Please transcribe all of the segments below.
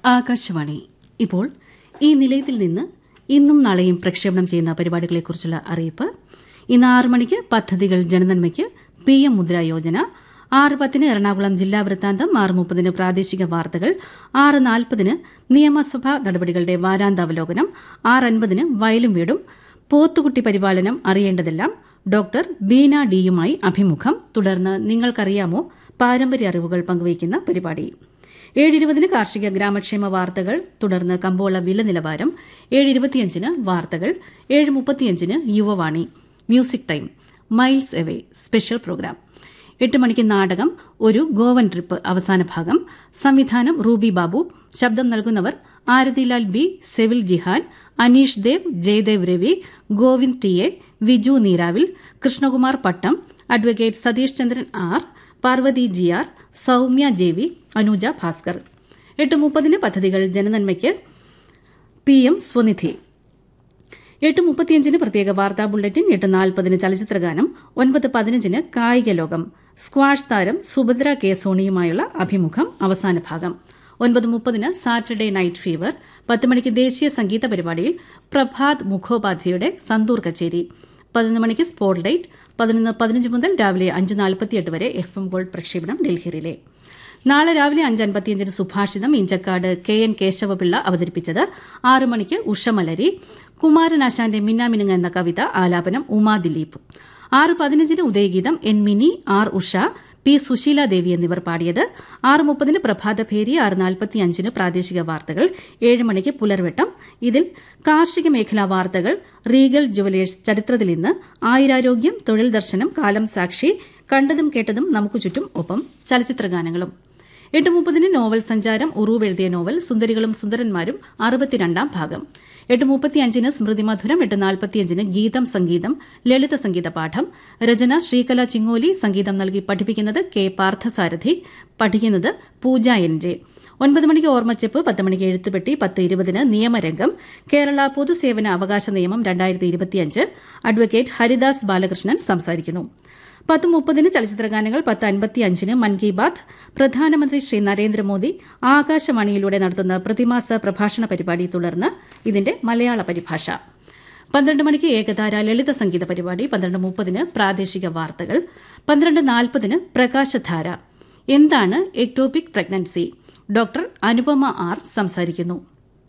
ആകാശവാണി ഇപ്പോൾ ഈ നിലയത്തിൽ നിന്ന് ഇന്നും നാളെയും പ്രക്ഷേപണം ചെയ്യുന്ന പരിപാടികളെക്കുറിച്ചുള്ള അറിയിപ്പ് ഇന്ന് ആറ് മണിക്ക് പദ്ധതികൾ ജനനന്മയ്ക്ക് പി എം മുദ്ര യോജന ആറ് പത്തിന് എറണാകുളം ജില്ലാ വൃത്താന്തം ആറ് മുപ്പതിന് പ്രാദേശിക വാർത്തകൾ ആറ് നാൽപ്പതിന് നിയമസഭാ നടപടികളുടെ വാരാന്താവലോകനം ആറ് അൻപതിന് വയലും വീടും പോത്തുകുട്ടി പരിപാലനം അറിയേണ്ടതെല്ലാം ഡോക്ടർ ബീന ഡിയുമായി അഭിമുഖം തുടർന്ന് നിങ്ങൾക്കറിയാമോ പാരമ്പര്യ അറിവുകൾ പങ്കുവയ്ക്കുന്ന പരിപാടി ഏഴിരുപതിന് കാർഷിക ഗ്രാമക്ഷേമ വാർത്തകൾ തുടർന്ന് കമ്പോള വില നിലവാരം ഏഴ് ഇരുപത്തിയഞ്ചിന് വാർത്തകൾ ഏഴ് മുപ്പത്തിയഞ്ചിന് Yuvavani music time miles away special programme എട്ട് മണിക്ക് നാടകം ഒരു ഗോവൻ ട്രിപ്പ് അവസാന ഭാഗം സംവിധാനം റൂബി ബാബു ശബ്ദം നൽകുന്നവർ Aarathilal B Sevil Jihan Aneesh Dev Jayadev Ravi Govind T A Viju Neeravil Krishnakumar Pattom advocate Satheesh Chandran R Parvathy G R Soumya J V Anuja Bhaskar എട്ട് മുപ്പതിന് പദ്ധതികൾ ജനനന്മയ്ക്ക് പി എം സ്വനിധി എട്ട് മുപ്പത്തിയഞ്ചിന് പ്രത്യേക വാർത്താ ബുള്ളറ്റിൻ എട്ട് നാൽപ്പതിന് ചലച്ചിത്രഗാനം ഒൻപത് പതിനഞ്ചിന് കായിക ലോകം സ്ക്വാഷ് താരം സുഭദ്ര കെ സോണിയുമായുള്ള അഭിമുഖം അവസാന ഭാഗം ഒൻപത് മുപ്പതിന് സാറ്റർഡേ നൈറ്റ് ഫീവർ പത്ത് മണിക്ക് ദേശീയ സംഗീത പരിപാടിയിൽ പ്രഭാത് മുഖോപാധ്യയുടെ സന്തൂർ കച്ചേരി പതിനൊന്ന് മണിക്ക് സ്പോട്ട് ലൈറ്റ് പതിനൊന്ന് പതിനഞ്ച് മുതൽ രാവിലെ അഞ്ച് നാൽപ്പത്തിയെട്ട് വരെ എഫ് എം ഗോൾഡ് പ്രക്ഷേപണം ഡൽഹിയിലെ നാളെ രാവിലെ അഞ്ച് അൻപത്തിയഞ്ചിന് സുഭാഷിതം ഇഞ്ചക്കാട് കെ എൻ കേശവപിള്ള അവതരിപ്പിച്ചത് ആറ് മണിക്ക് ഉഷമലരി കുമാരനാശാന്റെ മിന്നാമിനുങ്ങ എന്ന കവിത ആലാപനം ഉമാ ദിലീപ് ആറ് പതിനഞ്ചിന് Udayageetham N Mini R Usha P Susheela Devi എന്നിവർ പാടിയത് ആറ് മുപ്പതിന് പ്രഭാതഭേരി ആറ് നാൽപ്പത്തിയഞ്ചിന് പ്രാദേശിക വാർത്തകൾ ഏഴ് മണിക്ക് പുലർവെട്ടം ഇതിൽ കാർഷിക മേഖലാ വാർത്തകൾ റീഗൽ ജുവലേഴ്സ് ചരിത്രത്തിൽ ഇന്ന് ആയുരാരോഗ്യം തൊഴിൽ ദർശനം കാലം സാക്ഷി കണ്ടതും കേട്ടതും നമുക്ക് ചുറ്റും ഒപ്പം ചലച്ചിത്രഗാനങ്ങളും എട്ട് മുപ്പതിന് നോവൽ സഞ്ചാരം ഉറൂവ് എഴുതിയ നോവൽ സുന്ദരികളും സുന്ദരന്മാരും അറുപത്തിരണ്ടാം ഭാഗം എട്ട് മുപ്പത്തിയഞ്ചിന് സ്മൃതി മധുരം എട്ട് നാൽപ്പത്തിയഞ്ചിന് ഗീതം സംഗീതം ലളിത സംഗീത പാഠം രചന ശ്രീകല ചിങ്ങോലി സംഗീതം നൽകി പഠിപ്പിക്കുന്നത് കെ പാർത്ഥസാരഥി പഠിക്കുന്നത് പൂജ എൻ ജെ ഒൻപത് മണിക്ക് ഓർമ്മച്ചെപ്പ് പത്ത് മണിക്ക് എഴുത്തുപെട്ടി പത്ത് ഇരുപതിന് നിയമരംഗം കേരള പൊതുസേവന അവകാശ നിയമം രണ്ടായിരത്തി ഇരുപത്തിയഞ്ച് അഡ്വക്കേറ്റ് ഹരിദാസ് ബാലകൃഷ്ണൻ സംസാരിക്കുന്നു പത്ത് മുപ്പതിന് ചലച്ചിത്രഗാനങ്ങൾ പത്ത് അൻപത്തിയഞ്ചിന് മൻ കി ബാത് പ്രധാനമന്ത്രി ശ്രീ നരേന്ദ്രമോദി ആകാശവാണിയിലൂടെ നടത്തുന്ന പ്രതിമാസ പ്രഭാഷണ പരിപാടി തുടർന്ന് ഇതിന്റെ മലയാള പരിഭാഷ പന്ത്രണ്ട് മണിക്ക് ഏകതാര ലളിത സംഗീത പരിപാടി പന്ത്രണ്ട് മുപ്പതിന് പ്രാദേശിക വാർത്തകൾ പന്ത്രണ്ട് നാൽപ്പതിന് പ്രകാശധാര എന്താണ് ectopic pregnancy doctor Anupama R സംസാരിക്കുന്നു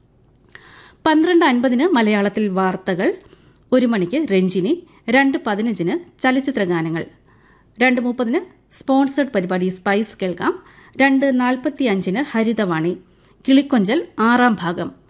പന്ത്രണ്ട് അൻപതിന് മലയാളത്തിൽ വാർത്തകൾ ഒരു മണിക്ക് രഞ്ജിനി രണ്ട് പതിനഞ്ചിന് ചലച്ചിത്രഗാനങ്ങൾ രണ്ട് മുപ്പതിന് സ്പോൺസേഡ് പരിപാടി സ്പൈസ് കേൾക്കാം രണ്ട് നാൽപ്പത്തിയഞ്ചിന് ഹരിതവാണി കിളിക്കൊഞ്ചൽ ആറാം ഭാഗം